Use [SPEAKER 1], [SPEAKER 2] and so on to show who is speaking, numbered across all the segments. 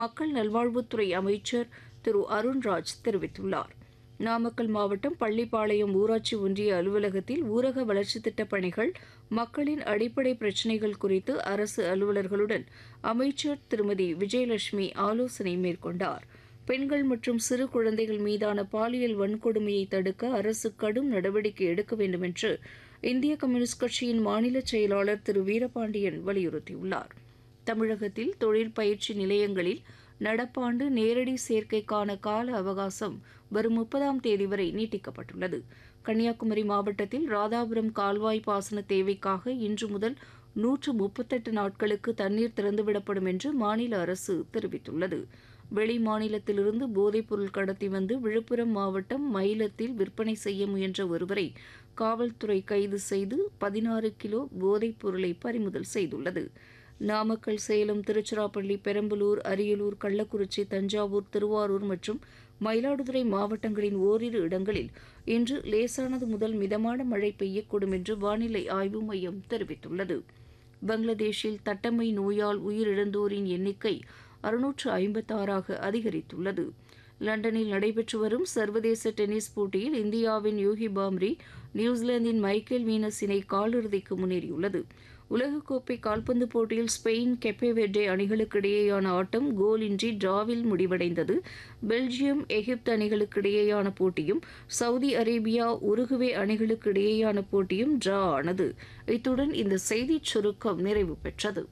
[SPEAKER 1] மக்கள் நல்வாழ்வுத்துறை அமைச்சர் திரு அருண்ராஜ் தெரிவித்துள்ளார் நாமக்கல் மாவட்டம் பள்ளிப்பாளையம் ஊராட்சி ஒன்றிய அலுவலகத்தில் ஊரக வளர்ச்சித் திட்டப் பணிகள் மக்களின் அடிப்படை பிரச்சினைகள் குறித்து அரசு அலுவலர்களுடன் அமைச்சர் திருமதி விஜயலட்சுமி ஆலோசனை மேற்கொண்டார் பெண்கள் மற்றும் சிறு குழந்தைகள் மீதான பாலியல் வன்கொடுமையை தடுக்க அரசு கடும் நடவடிக்கை எடுக்க வேண்டும் என்று இந்திய கம்யூனிஸ்ட் கட்சியின் மாநில செயலாளர் திரு வீரபாண்டியன் வலியுறுத்தியுள்ளார் தமிழகத்தில் தொழில் பயிற்சி நிலையங்களில் நடப்பாண்டு நேரடி சேர்க்கைக்கான கால அவகாசம் வரும் முப்பதாம் தேதி வரை நீட்டிக்கப்பட்டுள்ளது கன்னியாகுமரி மாவட்டத்தில் ராதாபுரம் கால்வாய் பாசன தேவைக்காக இன்று முதல் நூற்று முப்பத்தெட்டு நாட்களுக்கு தண்ணீர் திறந்துவிடப்படும் என்று மாநில அரசு தெரிவித்துள்ளது வெளி மாநிலத்திலிருந்து போதைப்பொருள் கடத்தி வந்து விழுப்புரம் மாவட்டம் மயிலத்தில் விற்பனை செய்ய முயன்ற ஒருவரை காவல்துறை கைது செய்து பதினாறு கிலோ போதைப் பொருளை பறிமுதல் செய்துள்ளது நாமக்கல் சேலம் திருச்சிராப்பள்ளி பெரம்பலூர் அரியலூர் கள்ளக்குறிச்சி தஞ்சாவூர் திருவாரூர் மற்றும் மயிலாடுதுறை மாவட்டங்களின் ஓரிரு இடங்களில் இன்று லேசானது முதல் மிதமான மழை பெய்யக்கூடும் என்று வானிலை ஆய்வு மையம் தெரிவித்துள்ளது பங்களாதேஷில் தட்டம்மை நோயால் உயிரிழந்தோரின் எண்ணிக்கை அறுநூற்று ஐம்பத்தாறாக அதிகரித்துள்ளது லண்டனில் நடைபெற்று வரும் சர்வதேச டென்னிஸ் போட்டியில் இந்தியாவின் யூகி பாம்ரி நியூசிலாந்தின் மைக்கேல் வீனஸ் இணை காலிறுதிக்கு முன்னேறியுள்ளது உலகக்கோப்பை கால்பந்து போட்டியில் ஸ்பெயின் கெப்பேவெர்டே அணிகளுக்கு இடையேயான ஆட்டம் கோலின்றி டிராவில் முடிவடைந்தது பெல்ஜியம் எகிப்து அணிகளுக்கு இடையேயான போட்டியும் சவுதி அரேபியா உருகுவே அணிகளுக்கு இடையேயான போட்டியும் டிரா ஆனது இத்துடன் இந்த செய்திச் சுருக்கம் நிறைவு பெற்றது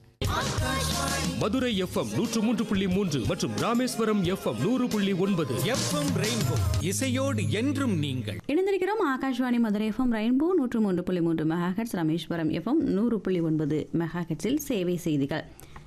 [SPEAKER 2] மதுரை எஃப்எம் நூற்று மூன்று புள்ளி மூன்று மற்றும் ராமேஸ்வரம் எஃப்எம் நூறு புள்ளி ஒன்பது
[SPEAKER 3] எஃப்எம் ரெயின்போ இசையோடு என்றும் நீங்கள்
[SPEAKER 4] இணைந்திருக்கிறோம் ஆகாஷ்வாணி மதுரை எஃப்எம் ரெயின்போ நூற்று மூன்று புள்ளி மூன்று மெகாஹெட்ஸ் ராமேஸ்வரம் எஃப்எம் நூறு புள்ளி ஒன்பது மெகாஹெட்ஸில் சேவை செய்திகள்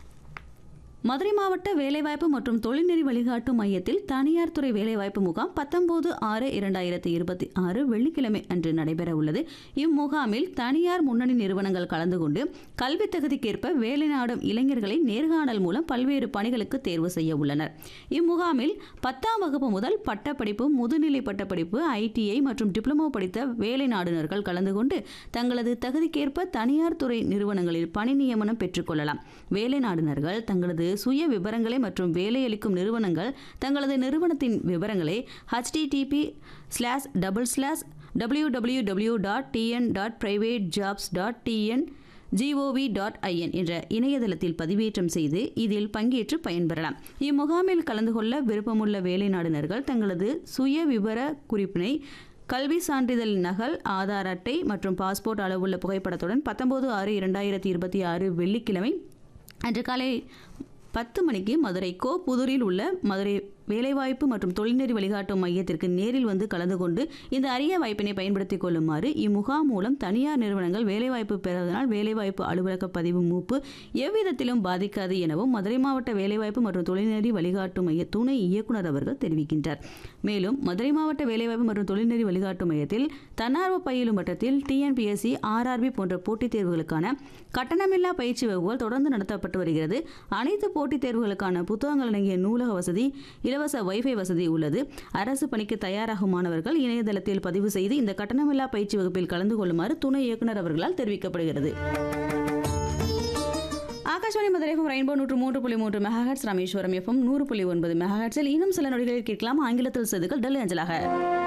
[SPEAKER 4] மதுரை மாவட்ட வேலைவாய்ப்பு மற்றும் தொழில்நெறி வழிகாட்டு மையத்தில் தனியார் துறை வேலைவாய்ப்பு முகாம் பத்தொன்பது ஆறு இரண்டாயிரத்தி இருபத்தி ஆறு வெள்ளிக்கிழமை அன்று நடைபெற உள்ளது இம்முகாமில் தனியார் முன்னணி நிறுவனங்கள் கலந்து கொண்டு கல்வி தகுதிக்கேற்ப வேலை நாடும் இளைஞர்களை நேர்காணல் மூலம் பல்வேறு பணிகளுக்கு தேர்வு செய்ய உள்ளனர் இம்முகாமில் பத்தாம் வகுப்பு முதல் பட்டப்படிப்பு முதுநிலை பட்டப்படிப்பு ஐடிஐ மற்றும் டிப்ளமோ படித்த வேலை நாடுனர்கள் கலந்து கொண்டு தங்களது தகுதிக்கேற்ப தனியார் துறை நிறுவனங்களில் பணி நியமனம் பெற்றுக்கொள்ளலாம் வேலை நாடுனர்கள் தங்களது சுய விவரங்களை மற்றும் வேலையளிக்கும் நிறுவனங்கள் தங்களது நிறுவனத்தின் விவரங்களை H T T P slash double slash W W W dot T N dot private jobs dot T N G O V dot I N என்ற இணையதளத்தில் பதிவேற்றம் செய்து இதில் பங்கேற்று பயன்பெறலாம் இம்முகாமில் கலந்து கொள்ள விருப்பமுள்ள வேலை நாடுனர்கள் தங்களது சுய விவர குறிப்பினை கல்வி சான்றிதழ் நகல் ஆதார் அட்டை மற்றும் பாஸ்போர்ட் அளவுள்ள புகைப்படத்துடன் பத்தொன்பது ஆறு இரண்டாயிரத்தி இருபத்தி ஆறு வெள்ளிக்கிழமை அன்று காலை பத்து மணிக்கு மதுரை கோ புதூரில் உள்ள மதுரை வேலைவாய்ப்பு மற்றும் தொழில்நெறி வழிகாட்டும் மையத்திற்கு நேரில் வந்து கலந்து கொண்டு இந்த அரிய வாய்ப்பினை பயன்படுத்திக் கொள்ளுமாறு இம்முகாம் மூலம் தனியார் நிறுவனங்கள் வேலைவாய்ப்பு பெறுவதனால் வேலைவாய்ப்பு அலுவலக பதிவு மூப்பு எவ்விதத்திலும் பாதிக்காது எனவும் மதுரை மாவட்ட வேலைவாய்ப்பு மற்றும் தொழில்நெறி வழிகாட்டும் மைய துணை இயக்குனர் அவர்கள் தெரிவிக்கின்றார் மேலும் மதுரை மாவட்ட வேலைவாய்ப்பு மற்றும் தொழில்நெறி வழிகாட்டும் மையத்தில் தன்னார்வ பயிலும் மட்டத்தில் டிஎன்பிஎஸ்சி ஆர்ஆர்பி போன்ற போட்டித் தேர்வுகளுக்கான கட்டணமில்லா பயிற்சி வகுப்புகள் தொடர்ந்து நடத்தப்பட்டு வருகிறது அனைத்து போட்டித் தேர்வுகளுக்கான புத்தகங்கள் அடங்கிய நூலக வசதி இலவச வைஃபை வசதி உள்ளது அரசு பணிக்கு தயாராகும் மாணவர்கள் இணையதளத்தில் பதிவு செய்து இந்த கட்டணமில்லா பயிற்சி வகுப்பில் கலந்து கொள்ளுமாறு துணை இயக்குனர் அவர்களால் தெரிவிக்கப்படுகிறது ஆகாஷ்வாணி மதுரை எஃப்எம் ரெயின்போ நூற்று மூன்று புள்ளி மூன்று மெகாஹெட்ஸ் ராமேஸ்வரம் எஃப்எம் நூறு புள்ளி ஒன்பது மெகாஹெட்ஸில் இன்னும் சில நொடிகளில் கேட்கலாம் ஆங்கிலத்தில் செய்திகள் டெல்லி அஞ்சலாக